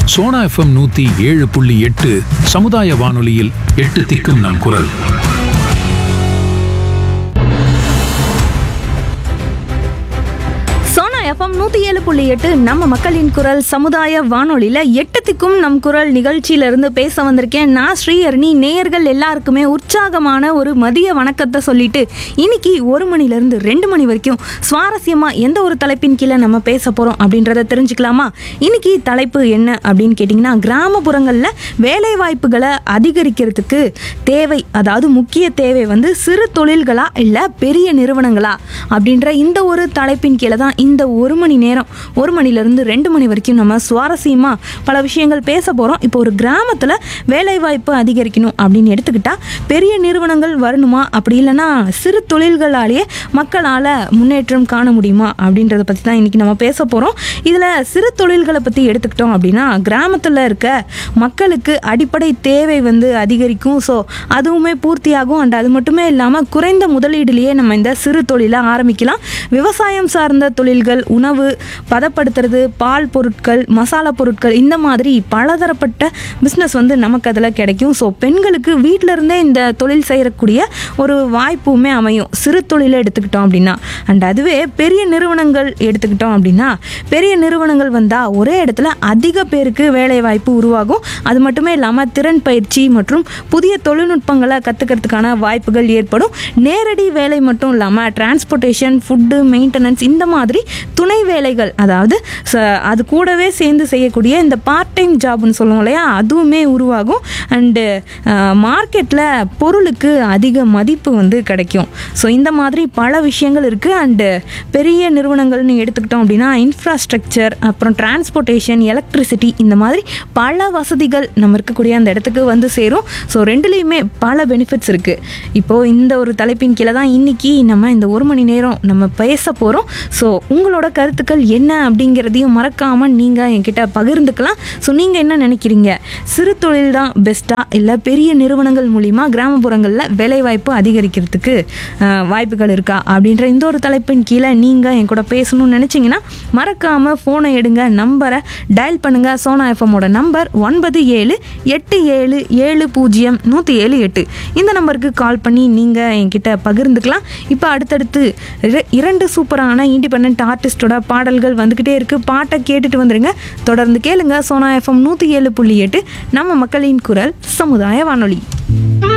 Sona FM நூத்தி ஏழு புள்ளி எட்டு சமுதாய வானொலியில் எட்டு திக்கும் நம் குரல் சோனா எஃப்எம் நூற்றி ஏழு புள்ளி எட்டு நம்ம மக்களின் குரல் சமுதாய வானொலியில் எட்டத்துக்கும் நம் குரல் நிகழ்ச்சியிலிருந்து பேச வந்திருக்கேன் நான் ஸ்ரீஹரணி நேயர்கள் எல்லாருக்குமே உற்சாகமான ஒரு மதிய வணக்கத்தை சொல்லிட்டு இன்னைக்கு ஒரு மணிலேருந்து ரெண்டு மணி வரைக்கும் சுவாரஸ்யமாக எந்த ஒரு தலைப்பின் கீழே நம்ம பேச போகிறோம் அப்படின்றத தெரிஞ்சுக்கலாமா இன்னைக்கு தலைப்பு என்ன அப்படின்னு கேட்டிங்கன்னா கிராமப்புறங்களில் வேலை வாய்ப்புகளை அதிகரிக்கிறதுக்கு தேவை அதாவது முக்கிய தேவை வந்து சிறு தொழில்களா இல்லை பெரிய நிறுவனங்களா அப்படின்ற இந்த ஒரு தலைப்பின் கீழே தான் இந்த ஒரு மணி நேரம் ஒரு மணிலேருந்து ரெண்டு மணி வரைக்கும் நம்ம சுவாரஸ்யமாக பல விஷயங்கள் பேச போகிறோம் இப்போ ஒரு கிராமத்தில் வேலைவாய்ப்பு அதிகரிக்கணும் அப்படின்னு எடுத்துக்கிட்டா பெரிய நிறுவனங்கள் வரணுமா அப்படி இல்லைன்னா சிறு தொழில்களாலேயே மக்களால் முன்னேற்றம் காண முடியுமா அப்படின்றத பற்றி தான் இன்றைக்கி நம்ம பேச போகிறோம் இதில் சிறு தொழில்களை பற்றி எடுத்துக்கிட்டோம் அப்படின்னா கிராமத்தில் இருக்க மக்களுக்கு அடிப்படை தேவை வந்து அதிகரிக்கும் ஸோ அதுவுமே பூர்த்தியாகும் அண்ட் அது மட்டுமே இல்லாமல் குறைந்த முதலீடுலேயே நம்ம இந்த சிறு தொழிலை ஆரம்பிக்கலாம் விவசாயம் சார்ந்த தொழில்கள் உணவு பதப்படுத்துறது பால் பொருட்கள் மசாலா பொருட்கள் இந்த மாதிரி பலதரப்பட்ட பிஸ்னஸ் வந்து நமக்கு அதில் கிடைக்கும் ஸோ பெண்களுக்கு வீட்டில இருந்தே இந்த தொழில் செய்யக்கூடிய ஒரு வாய்ப்புமே அமையும் சிறு தொழிலை எடுத்துக்கிட்டோம் அப்படின்னா அண்ட் அதுவே பெரிய நிறுவனங்கள் எடுத்துக்கிட்டோம் அப்படின்னா பெரிய நிறுவனங்கள் வந்தால் ஒரே இடத்துல அதிக பேருக்கு வேலை வாய்ப்பு உருவாகும் அது மட்டுமே இல்லாமல் திறன் பயிற்சி மற்றும் புதிய தொழில்நுட்பங்களை கற்றுக்கிறதுக்கான வாய்ப்புகள் ஏற்படும் நேரடி வேலை மட்டும் இல்லாமல் டிரான்ஸ்போர்ட்டேஷன் ஃபுட்டு மெயின்டெனன்ஸ் இந்த மாதிரி துணை வேலைகள் அதாவது ச- அது கூடவே சேர்ந்து செய்யக்கூடிய இந்த பார்ட் டைம் ஜாப்னு சொல்லுவோம் இல்லையா அதுவுமே உருவாகும் அண்டு மார்க்கெட்டில் பொருளுக்கு அதிக மதிப்பு வந்து கிடைக்கும் ஸோ இந்த மாதிரி பல விஷயங்கள் இருக்குது அண்டு பெரிய நிறுவனங்கள்னு எடுத்துக்கிட்டோம் அப்படின்னா இன்ஃப்ராஸ்ட்ரக்சர் அப்புறம் டிரான்ஸ்போர்ட்டேஷன் எலக்ட்ரிசிட்டி இந்த மாதிரி பல வசதிகள் நம்ம இருக்கக்கூடிய அந்த இடத்துக்கு வந்து சேரும் ஸோ ரெண்டுலேயுமே பல பெனிஃபிட்ஸ் இருக்குது இப்போது இந்த ஒரு தலைப்பின் கீழே தான் இன்னைக்கு நம்ம இந்த ஒரு மணி நேரம் நம்ம பேச போகிறோம் ஸோ உங்களோட கருத்துக்கள் என்ன அப்படிங்கிறதையும் மறக்காமல் நீங்கள் என்கிட்ட பகிர்ந்துக்கலாம் ஸோ நீங்கள் என்ன நினைக்கிறீங்க சிறு தொழில் தான் பெஸ்ட்டாக இல்லை பெரிய நிறுவனங்கள் மூலிமா கிராமப்புறங்களில் வேலைவாய்ப்பு அதிகரிக்கிறதுக்கு அஹ், வாய்ப்புகள் இருக்கா அப்படின்ற இந்த ஒரு தலைப்பின் கீழே நீங்கள் என் கூட பேசணும்னு நினச்சிங்கன்னா மறக்காமல் ஃபோனை எடுங்க நம்பரை டயல் பண்ணுங்கள் சோனா எஃப்எம்மோட நம்பர் ஒன்பது ஏழு எட்டு ஏழு ஏழு பூஜ்ஜியம் நூற்றி ஏழு எட்டு இந்த நம்பருக்கு கால் பண்ணி நீங்கள் என்கிட்ட பகிர்ந்துக்கலாம் இப்போ அடுத்தடுத்து இர- இரண்டு சூப்பரான இண்டிபெண்ட் ஆர்டிஸ்டோட பாடல்கள் வந்துக்கிட்டே இருக்குது பாட்டை கேட்டுட்டு வந்துருங்க தொடர்ந்து கேளுங்க சோனா எஃப்எம் நூற்றி ஏழு புள்ளி எட்டு நம்ம மக்களின் குரல் சமுதாய வானொலி